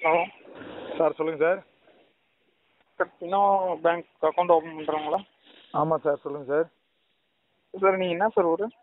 Hello sir சொல்லுங்க sir கட்டினோ bank account open பண்ணுறவங்களா ஆமாம் சார் சொல்லுங்க சார் சார் நீங்கள் என்ன சார் ஊர்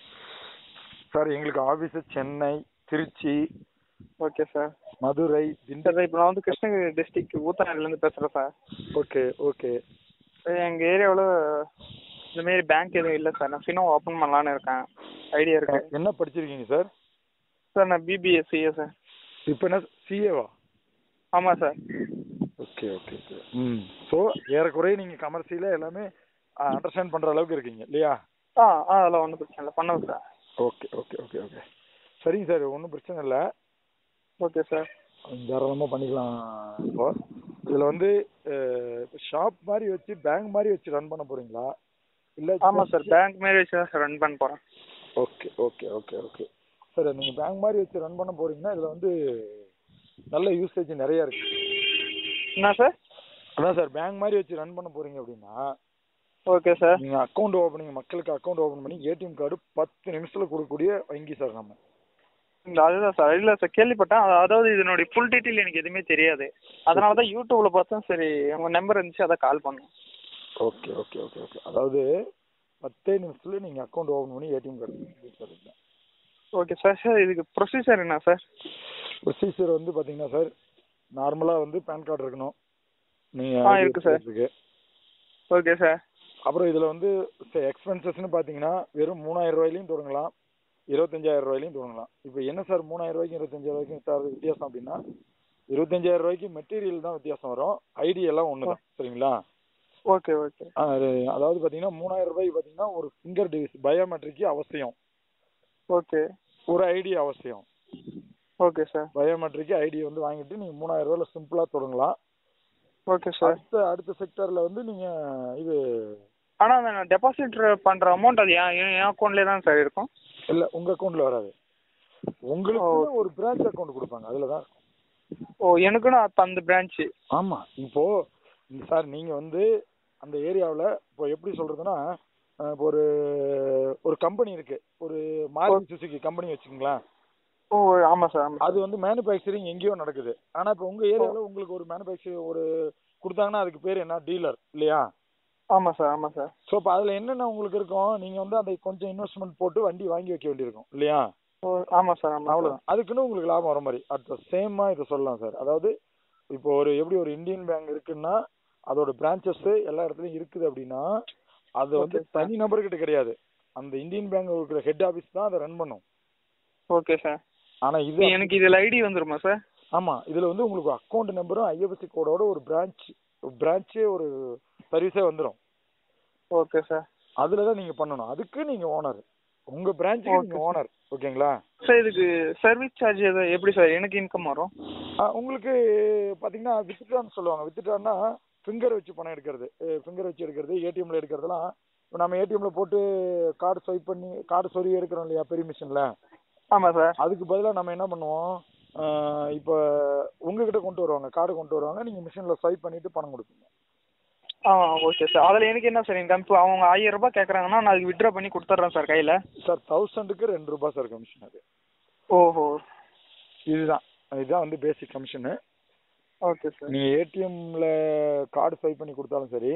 சார் எங்களுக்கு office Chennai Trichy okay sir Madurai sir Dindigul இப்போ நான் வந்து கிருஷ்ணகிரி டிஸ்ட்ரிக்ட் ஊத்தநாடுலேருந்து பேசுகிறேன் சார் ஓகே ஓகே எங்கள் ஏரியாவில் இந்தமாரி பேங்க் எதுவும் இல்லை சார் நான் ஃபினோ ஓப்பன் பண்ணலான்னு இருக்கேன் ஐடியா இருக்கு என்ன படிச்சிருக்கீங்க சார் சார் நான் பிபிஏ சிஏ சார் இப்போ என்ன சிஏவா ஆமாம் sir okay okay okay hmm so ஏறக்குறைய நீங்கள் கமர்ஷியலாக எல்லாமே அண்டர்ஸ்டாண்ட் பண்ணுற அளவுக்கு இருக்கீங்க இல்லையா ஆ ஆ அதெல்லாம் ஒன்றும் பிரச்சனை இல்லை பண்ணுவோம் sir okay okay okay okay சரிங்க சார் ஒன்றும் பிரச்சனை இல்லை ஓகே சார் தாராளமாக பண்ணிக்கலாம் இப்போ இதில் வந்து ஷாப் மாதிரி வச்சு பேங்க் மாதிரி வச்சு ரன் பண்ண போகிறீங்களா இல்லை ஆமாம் சார் பேங்க் மாரி வச்சு தான் சார் ரன் பண்ண போகிறேன் okay okay okay okay sir நீங்கள் பேங்க் மாதிரி வச்சு ரன் பண்ண போகிறீங்கன்னா இதில் வந்து நல்ல யூசேஜ் நிறைய இருக்கு என்ன சார் அதான் சார் பேங்க் மாதிரி வச்சு ரன் பண்ண போகிறீங்க அப்படின்னா ஓகே சார் நீங்கள் அக்கௌண்ட் ஓப்பனிங் மக்களுக்கு அக்கௌண்ட் ஓப்பன் பண்ணி ஏடிஎம் கார்டு பத்து நிமிஷத்தில் கொடுக்கக்கூடிய வங்கி சார் நம்ம இந்த அதுதான் சார் இல்லை சார் கேள்விப்பட்டேன் அத- அதாவது இதனுடைய ஃபுல் டீட்டெயில் எனக்கு எதுவுமே தெரியாது அதனால தான் யூடியூப்ல பார்த்தேன் சரி உங்கள் நம்பர் இருந்துச்சு அதான் கால் பண்ணேன் ஓகே ஓகே ஓகே ஓகே அதாவது பத்தே நிமிஷத்தில் நீங்கள் அக்கௌண்ட் ஓப்பன் பண்ணி ATM card sir okay sir sir இதுக்கு ப்ரொசீஜர் என்ன சார் ப்ரொசீஜர் வந்து பார்த்தீங்கன்னா சார் நார்மலாக வந்து பேன் கார்டு இருக்கணும் ஆ, நீங்கள் இருக்கு சார். இருக்கு ஓகே சார் அப்புறம் இதில் வந்து எக்ஸ்பென்சஸ்னு பார்த்தீங்கன்னா வெறும் மூணாயிரம் ரூபாயிலையும் தொடங்கலாம் இருபத்தஞ்சாயிரம் ரூபாயிலையும் தொடங்கலாம் இப்போ என்ன சார் மூணாயிரம் ரூபாய்க்கும் இருபத்தஞ்சாயிரம் ரூபாய்க்கும் சார் வித்தியாசம் அப்படின்னா இருபத்தஞ்சாயிரம் ரூபாய்க்கு மெட்டீரியல் தான் வித்தியாசம் வரும் ஐடி எல்லாம் ஒன்று தான் சரிங்களா ஓகே ஓகே ஆ, அது அதாவது பார்த்தீங்கன்னா மூணாயிரம் ரூபாய்க்கு பார்த்தீங்கன்னா ஒரு ஃபிங்கர் டிவைஸ் பயோமெட்ரிக்கு அவசியம் ஓகே ஒரு ஐடி அவசியம் ஓகே சார் பயோமெட்ரிக்கு ஐடி வந்து வாங்கிட்டு நீங்கள் மூணாயிரம் ரூபாயில் சிம்பிளாக தொடங்கலாம் ஓகே சார் அடுத்த அடுத்த செக்டரில் வந்து நீங்கள் இது ஆனால் அந்த நான் டெபாசிட் பண்ணுற அமௌண்ட் அது என் என் அக்கௌண்ட்லேயே தான் சார் இருக்கும் இல்லை உங்கள் அக்கௌண்ட்டில் வராது உங்களுக்கு ஒரு பிரான்ச் அக்கௌண்ட் கொடுப்பாங்க அதில் தான் இருக்கும் ஓ எனக்குன்னு அப்ப அந்த பிரான்ச்சு ஆமா இப்போ சார் நீங்க வந்து அந்த ஏரியாவுல இப்போ எப்படி சொல்றதுன்னா அஹ், இப்போ ஒரு ஒரு கம்பெனி இருக்கு ஒரு மாருதி சுசுகி கம்பெனி வச்சுக்கோங்களேன் ஓ ஆமாம் சார் ஆமாம் அது வந்து மேனுஃபேக்சரிங் எங்கேயோ நடக்குது ஆனா இப்போ உங்க ஏரியாவுல உங்களுக்கு ஒரு மேனுஃபேக்சர் ஒரு கொடுத்தாங்கன்னா அதுக்கு பேர் என்ன டீலர் இல்லையா ஆமாம் சார் ஆமாம் சார் ஸோ இப்போ அதுல என்னென்ன உங்களுக்கு இருக்கும் நீங்க வந்து அதை கொஞ்சம் இன்வெஸ்ட்மெண்ட் போட்டு வண்டி வாங்கி வைக்க வேண்டியிருக்கும் இல்லையா ஓ ஆமாம் சார் ஆமாம் அவ்வளவுதான் அதுக்குன்னு உங்களுக்கு லாபம் வர மாதிரி அட் த சேமா இதை சொல்லலாம் சார் அதாவது இப்போ ஒரு எப்படி ஒரு இந்தியன் பேங்க் இருக்குன்னா அதோட பிரான்ச்சஸ் எல்லா இடத்துலயும் இருக்குது அப்படின்னா அது வந்து Okay, sir. தனி நபர்கிட்ட கிடையாது அந்த இந்தியன் பேங்க் இருக்கிற ஹெட் ஆபீஸ் தான் அதை ரன் பண்ணும் ஓகே சார் ஆனா இது எனக்கு இதில் ஐடி வந்துருமா சார் ஆமா இதுல வந்து உங்களுக்கு அக்கௌண்ட் நம்பரும் ஐஎஃப்எஸ்சி கோடோட ஒரு பிரான்ச் பிரான்ச்சே ஒரு சர்வீஸே வந்துடும் ஓகே சார் அதுல தான் நீங்க பண்ணணும் அதுக்கு நீங்க ஓனர் உங்க பிரான்ச்சுக்கு Okay, நீங்க sir. ஓனர் ஓகேங்களா சார் இதுக்கு சர்வீஸ் சார்ஜ் எதாவது எப்படி சார் எனக்கு இன்கம் வரும் ஆ, உங்களுக்கு பாத்தீங்கன்னா வித்ட்ரான்னு சொல்லுவாங்க வித்ட்ரான்னா ஃபிங்கர் வச்சு பணம் எடுக்கிறது ஃபிங்கர் வச்சு எடுக்கிறது ஏடிஎம்ல எடுக்கிறதுலாம் இப்போ நம்ம ஏடிஎம்ல போட்டு கார்டு ஸ்வைப் பண்ணி கார்டு சொருகி எடுக்கிறோம் இல்லையா பெரிய மிஷின்ல ஆமாம் சார் அதுக்கு பதிலாக நம்ம என்ன பண்ணுவோம் ஆ, இப்போ உங்ககிட்ட கொண்டு வருவாங்க கார்டு கொண்டு வருவாங்க நீங்க மிஷின்ல ஸ்வைப் பண்ணிட்டு பணம் கொடுப்பீங்க ஆ ஓகே சார் அதில் எனக்கு என்ன சார் இன்கம் இப்போ அவங்க ஆயிரம் ரூபாய் கேட்குறாங்கன்னா நான் அதுக்கு விட்ரா பண்ணி கொடுத்துட்றேன் சார் கையில் சார் தௌசண்ட்க்கு ரெண்டு ரூபாய் சார் கமிஷன் அது ஓஹோ இதுதான் இதுதான் வந்து பேசிக் கமிஷனு ஓகே சார் நீங்க ஏடிஎம்ல கார்டு ஸ்வைப் பண்ணி கொடுத்தாலும் சரி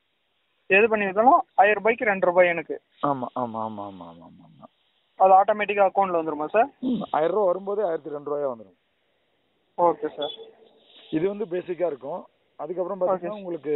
எது பண்ணி விட்டாலும் ஆயிரம் ரூபாய்க்கு ரெண்டு ரூபாய் எனக்கு ஆமா ஆமா ஆமா ஆமா ஆமா ஆமா ஆமா அது ஆட்டோமேட்டிக்காக அக்கௌண்ட்டில் வந்துருமா சார் ம், ஆயிரம் ரூபா வரும்போது ஆயிரத்தி ரெண்டு ரூபாயா வந்துடும் ஓகே சார் இது வந்து பேசிக்கா இருக்கும் அதுக்கப்புறம் பார்த்தீங்கன்னா உங்களுக்கு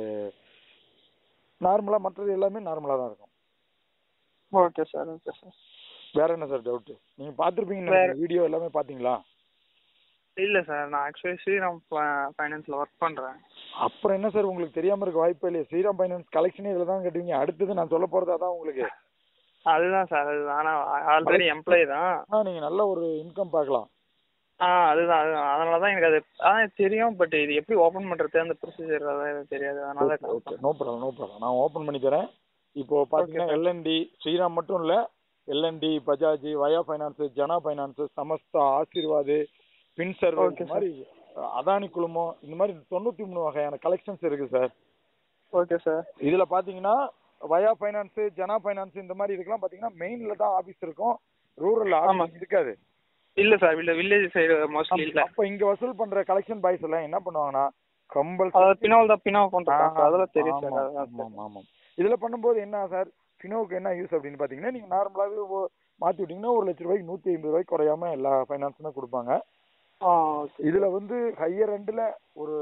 நார்மலா மற்றது எல்லாமே நார்மலா தான் இருக்கும் ஓகே சார் ஓகே சார் வேற என்ன சார் டவுட் நீங்க பார்த்துருப்பீங்க வேற- வீடியோ எல்லாமே பாத்தீங்களா இல்லை சார் நான் ஆக்சுவலி ஸ்ரீராம் ஃபைனான்ஸில் ஒர்க் பண்ணுறேன் அப்புறம் என்ன சார் உங்களுக்கு தெரியாம இருக்க வாய்ப்பே இல்லையா ஸ்ரீராம் ஃபைனான்ஸ் கலெக்ஷனே இதுல தான் கேட்டீங்க அடுத்தது நான் சொல்ல போறது அதான் உங்களுக்கு அதுதான் சார் அதுதான் ஆனால் ஆல்ரெடி எம்ப்ளாயி தான் ஆனா நீங்க நல்ல ஒரு இன்கம் பார்க்கலாம் ஆ அதுதான் அதுதான் அதனால தான் எனக்கு அது ஆ தெரியும் பட் இது எப்படி ஓப்பன் பண்ணுறது அந்த ப்ரொசீஜர் அதான் எனக்கு தெரியாது அதனால தான் okay no problem no problem நான் ஓபன் பண்ணி தரேன் இப்போ பாத்தீங்கன்னா sir. எல்என்டி ஸ்ரீராம் மட்டும் இல்ல L N T Bajaj Vaya finance Jana finance Samasta Aashirvad finserv Okay, இந்த sir. மாதிரி அஹ், அதானி குழுமம் இந்த மாதிரி தொண்ணூத்தி மூணு வகையான கலெக்ஷன்ஸ் இருக்கு சார் ஓகே சார் இதுல பாத்தீங்கன்னா வயா ஃபைனான்ஸ் ஜனா ஃபைனான்ஸ் இந்த மாதிரி இதுக்கெல்லாம் பாத்தீங்கன்னா மெயின்ல தான் ஆபீஸ் இருக்கும் ரூரல் ஆமா. ஆபீஸ் இருக்காது இல்ல சார் இல்ல வில்லேஜ் சைடு மோஸ்ட்லி இல்ல அப்ப இங்க வசூல் பண்ற கலெக்ஷன் பாய்ஸ் எல்லாம் என்ன பண்ணுவாங்கன்னா கம்பல் அதாவது பினோல் தான் பினோ பண்றோம் ஆ, அதெல்லாம் தெரியும் ஆமா, சார் அதான் ஆமா, ஆமா, ஆமா. இதுல பண்ணும்போது என்ன சார் ஃபினோவுக்கு என்ன யூஸ் அப்படின்னு பாத்தீங்கன்னா நீங்க நார்மலாவே ஒ- மாத்தி விட்டீங்கன்னா ஒரு லட்ச ரூபாய்க்கு நூத்தி ஐம்பது ரூபாய்க்கு குறையாம எல்லா ஃபைனான்ஸுமே கொடுப்பாங்க ஆ ஓகே இதுல வந்து ஹையர் எண்ட்ல ஒரு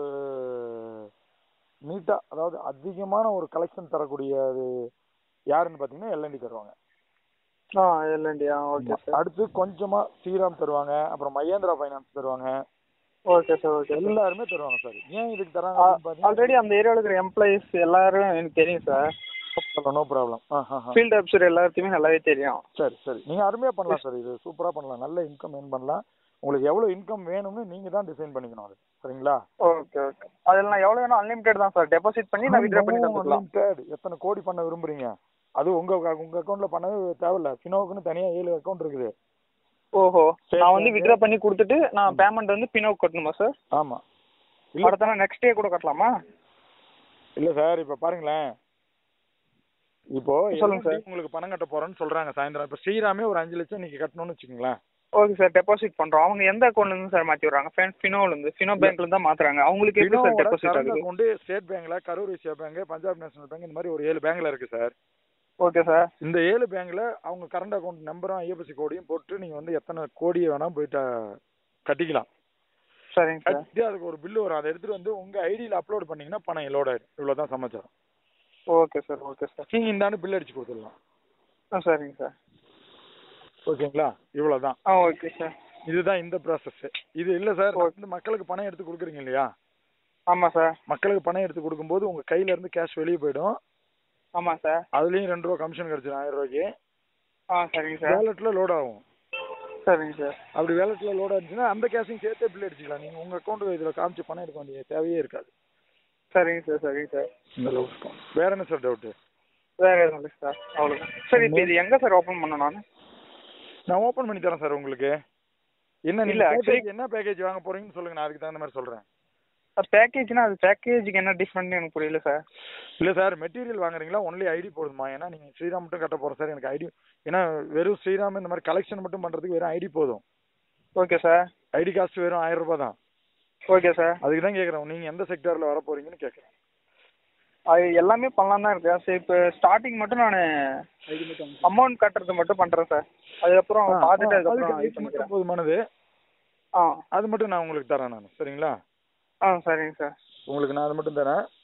நீட்டா அதாவது அதிகமான ஒரு கலெக்ஷன் தரக்கூடியது யாருன்னு பாத்தீங்கன்னா எல்என்டி தருவாங்க ஆ எல்என்டி ஆ ஓகே சார் அடுத்து கொஞ்சமா ஸ்ரீராம் தருவாங்க அப்புறம் மகேந்திரா ஃபைனான்ஸ் தருவாங்க ஓகே சார் ஓகே சார் எல்லாருமே தருவாங்க சார் ஏன் இதுக்கு தராங்க அப்படின்னு பாத்தீங்கன்னா ஆல்ரெடி அந்த ஏரியாவில் இருக்கிற எம்ப்ளாயிஸ் எல்லாரும் எனக்கு தெரியும் sir no problem field officer எல்லாத்தையுமே நல்லாவே தெரியும் சரி சரி நீங்க அருமையா பண்ணலாம் சார் இது சூப்பரா பண்ணலாம் நல்ல இன்கம் ஏர்ன் பண்ணலாம் உங்களுக்கு எவ்வளவு இன்கம் வேணும்னு நீங்க தான் டிசைன் பண்ணிக்கணும் அது சரிங்களா ஓகே ஓகே அதில் நான் எவ்வளோ வேணும் அன்லிமிட்டட் தான் சார் டெபாசிட் பண்ணி நான் வித்ட்ரா பண்ணி தந்துக்கலாம் Unlimited. எத்தனை கோடி பண்ண விரும்புறீங்க அது உங்க உங்க அக்கௌண்ட்ல பண்ணவே தேவையில்ல ஃபினோவுக்குன்னு தனியா ஏழு அக்கௌண்ட் இருக்குது ஓஹோ சரி, நான் வந்து சரி. வித்ட்ரா பண்ணி கொடுத்துட்டு நான் பேமெண்ட் வந்து பினோ கட்டணுமா சார் ஆமா இல்ல அடுத்த நாள் நெக்ஸ்ட் டே கூட கட்டலாமா இல்ல சார் இப்ப பாருங்களேன் இப்போ சொல்லுங்க LNT சார். உங்களுக்கு பணம் கட்ட போறேன்னு சொல்றாங்க சாயந்தரம் இப்ப ஸ்ரீராமே ஒரு அஞ்சு லட்சம் நீங்க கட்டணும்னு வச்சுக்கோங்களேன் ஓகே சார் டெபாசிட் பண்றோம் அவங்க எந்த அக்கௌண்ட்ல இருந்து சார் மாத்தி விடுறாங்க ஃபினோல இருந்து ஃபினோ பேங்க்ல இருந்து தான் மாத்துறாங்க அவங்களுக்கு எப்படி சார் டெபாசிட் கரண்ட் ஆகுது அக்கௌண்ட் ஸ்டேட் பேங்க்ல Karur Vysya bank Punjab national bank இந்த மாதிரி ஒரு ஏழு பேங்க்ல இருக்கு சார் ஓகே சார் இந்த ஏழு பேங்க்ல அவங்க கரண்ட் அக்கௌண்ட் நம்பரும் ஐஎஃப்எஸ்சி கோடையும் போட்டு நீங்க வந்து எத்தனை கோடியை வேணா போயிட்டு கட்டிக்கலாம் சரிங்க சார் கட்டி அதுக்கு ஒரு பில்லு வரும் அதை எடுத்துட்டு வந்து உங்க ஐடியில அப்லோட் பண்ணீங்கன்னா பணம் லோட் ஆயிடும் இவ்வளவுதான் சமாச்சாரம் ஓகே சார் ஓகே சார் நீங்க இந்தாண்டு பில் அடிச்சு கொடுத்துடலாம் ஆ சரிங்க சார் ஓகேங்களா இவ்வளவுதான் ஆ ஓகே சார் இதுதான் இந்த ப்ராசஸ் இது இல்ல சார் Okay. வந்து மக்களுக்கு பணம் எடுத்து கொடுக்குறீங்க இல்லையா ஆமாம் சார் மக்களுக்கு பணம் எடுத்து கொடுக்கும்போது உங்க கையில இருந்து கேஷ் வெளியே போயிடும் ஆமாம் சார் அதுலயும் ரெண்டு ரூபா கமிஷன் கிடைச்சிடும் ஆயிரம் ரூபாய்க்கு ஆ சரிங்க சார் வேலெட்ல லோட் ஆகும் சரிங்க சார் அப்படி வேலெட்ல லோட் ஆச்சுன்னா அந்த கேஷையும் சேர்த்தே பில் அடிச்சுக்கலாம் நீங்க உங்க அக்கௌண்ட் இதுல காமிச்சு பணம் எடுக்க வேண்டிய தேவையே இருக்காது சரிங்க சார் சரிங்க சார் இந்த அளவுக்கு இருக்கும். வேற என்ன சார் டவுட் வேற எதுவும் இல்லை சார் அவ்வளோதான் சார் இப்போ இது எங்கே சார் ஓப்பன் பண்ண நான் நான் ஓபன் பண்ணி தரேன் சார் உங்களுக்கு என்ன இல்ல, இல்ல actually- என்ன பேக்கேஜ் வாங்க போறீங்கன்னு சொல்லுங்க நான் அதுக்கு தகுந்த மாதிரி சொல்றேன் சார் பேக்கேஜ்னா அது பேக்கேஜுக்கு என்ன டிஃப்ரெண்ட் எனக்கு புரியல சார் இல்ல சார் மெட்டீரியல் வாங்குறீங்களா ஒன்லி ஐடி போதுமா ஏன்னா நீங்க ஸ்ரீராம் மட்டும் கட்ட போறோம் சார் எனக்கு ஐடி ஏன்னா வெறும் ஸ்ரீராம் இந்த மாதிரி கலெக்ஷன் மட்டும் பண்றதுக்கு வெறும் ஐடி போதும் ஓகே சார் ஐடி காஸ்ட் வெறும் ஆயிரம் ரூபாய் தான் ஓகே சார் அதுக்கு தான் கேக்குறேன் நீங்க எந்த செக்டார்ல வர போறீங்கன்னு கேக்குறேன் அது எல்லாமே பண்ணலாம் தான் இருக்கேன் சரி இப்போ ஸ்டார்டிங் மட்டும் நான் அமௌண்ட் கட்டுறது மட்டும் பண்ணுறேன் சார் அதுக்கப்புறம் ஆ, பார்த்துட்டு ஆ, அதுக்கப்புறம் அதுக்கு இது மட்டும் பண்ணிக்கிறேன் போதுமானது ஆ அது மட்டும் நான் உங்களுக்கு தரேன் நான் சரிங்களா ஆ சரிங்க சார் உங்களுக்கு நான் அது மட்டும் தரேன்